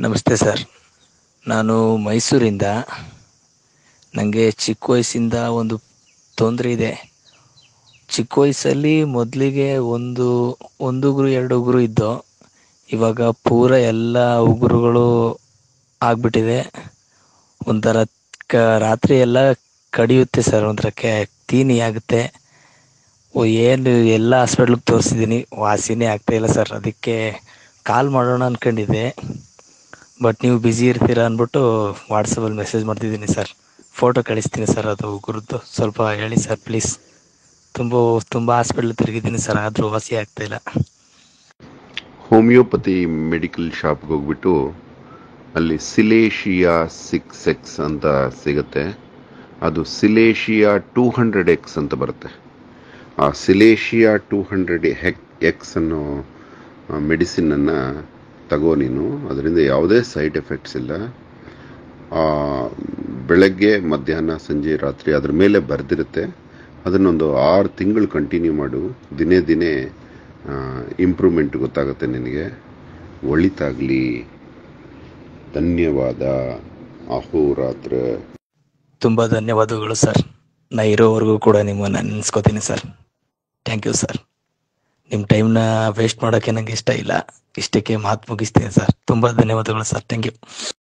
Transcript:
ನಮಸ್ತೆ ಸರ್ ನಾನು ಮೈಸೂರಿಂದ ನನಗೆ ಚಿಕ್ಕ ವಯಸ್ಸಿಂದ ಒಂದು ತೊಂದರೆ ಇದೆ ಚಿಕ್ಕ ವಯಸ್ಸಲ್ಲಿ ಮೊದಲಿಗೆ ಒಂದು ಒಂದು ಉಗುರು ಎರಡು ಉಗುರು ಇದ್ದು ಇವಾಗ ಪೂರ ಎಲ್ಲ ಉಗುರುಗಳು ಆಗ್ಬಿಟ್ಟಿದೆ ಒಂಥರ ಕ ರಾತ್ರಿ ಎಲ್ಲ ಕಡಿಯುತ್ತೆ ಸರ್ ಒಂಥರ ಕೆ ತೀನಿ ಆಗುತ್ತೆ ಓ ಏನು ಎಲ್ಲ ಹಾಸ್ಪಿಟ್ಲಿಗೆ ತೋರಿಸಿದ್ದೀನಿ ವಾಸಿನೇ ಆಗ್ತಾ ಇಲ್ಲ ಸರ್ ಅದಕ್ಕೆ ಕಾಲ್ ಮಾಡೋಣ ಅನ್ಕೊಂಡಿದ್ದೆ ಬಟ್ ನೀವು ಬ್ಯುಸಿ ಇರ್ತೀರಾ ಅಂದ್ಬಿಟ್ಟು ವಾಟ್ಸಪ್ಪಲ್ಲಿ ಮೆಸೇಜ್ ಮಾಡ್ತಿದ್ದೀನಿ ಸರ್ ಫೋಟೋ ಕಳಿಸ್ತೀನಿ ಸರ್ ಅದು ಉಗುರದ್ದು ಸ್ವಲ್ಪ ಹೇಳಿ ಸರ್ ಪ್ಲೀಸ್ ತುಂಬ ತುಂಬ ಹಾಸ್ಪಿಟ್ಲ್ ತಿರುಗಿದ್ದೀನಿ ಸರ್ ಆದರೂ ವಾಸಿ ಆಗ್ತಾ ಇಲ್ಲ ಹೋಮಿಯೋಪತಿ ಮೆಡಿಕಲ್ ಶಾಪ್ಗೆ ಹೋಗ್ಬಿಟ್ಟು ಅಲ್ಲಿ ಸಿಲೇಶಿಯಾ ಸಿಕ್ಸ್ ಎಕ್ಸ್ ಅಂತ ಸಿಗುತ್ತೆ ಅದು ಸಿಲೇಶಿಯಾ ಟೂ ಹಂಡ್ರೆಡ್ ಎಕ್ಸ್ ಅಂತ ಬರುತ್ತೆ ಆ ಸಿಲೇಶಿಯಾ ಟೂ ಹಂಡ್ರೆಡ್ ಹೆಕ್ ಎಕ್ಸ್ ಅನ್ನೋ ಮೆಡಿಸಿನನ್ನು ತಗೋ ನೀನು ಅದರಿಂದ ಯಾವುದೇ ಸೈಡ್ ಎಫೆಕ್ಟ್ಸ್ ಇಲ್ಲ ಆ, ಬೆಳಗ್ಗೆ ಮಧ್ಯಾಹ್ನ ಸಂಜೆ ರಾತ್ರಿ ಅದ್ರ ಮೇಲೆ ಬರೆದಿರುತ್ತೆ ಅದನ್ನೊಂದು ಆರು ತಿಂಗಳು ಕಂಟಿನ್ಯೂ ಮಾಡು ದಿನೇ ದಿನೇ ಇಂಪ್ರೂವ್ಮೆಂಟ್ ಗೊತ್ತಾಗುತ್ತೆ ನಿನಗೆ ಒಳಿತಾಗಲಿ ಧನ್ಯವಾದ ಅಹೋರಾತ್ರ ತುಂಬ ಧನ್ಯವಾದಗಳು ಸರ್ ನಾ ಇರೋವರೆಗೂ ಕೂಡ ನಿಮ್ಮನ್ನು ನೆನೆಸ್ಕೋತೀನಿ ಸರ್ ಥ್ಯಾಂಕ್ ಯು ಸರ್ ನಿಮ್ಮ ಟೈಮ್ನ ವೇಸ್ಟ್ ಮಾಡೋಕ್ಕೆ ನನಗೆ ಇಷ್ಟ ಇಲ್ಲ ಇಷ್ಟಕ್ಕೆ ಮಾತು ಮುಗಿಸ್ತೀನಿ ಸರ್ ತುಂಬ ಧನ್ಯವಾದಗಳು ಸರ್ ಥ್ಯಾಂಕ್ ಯು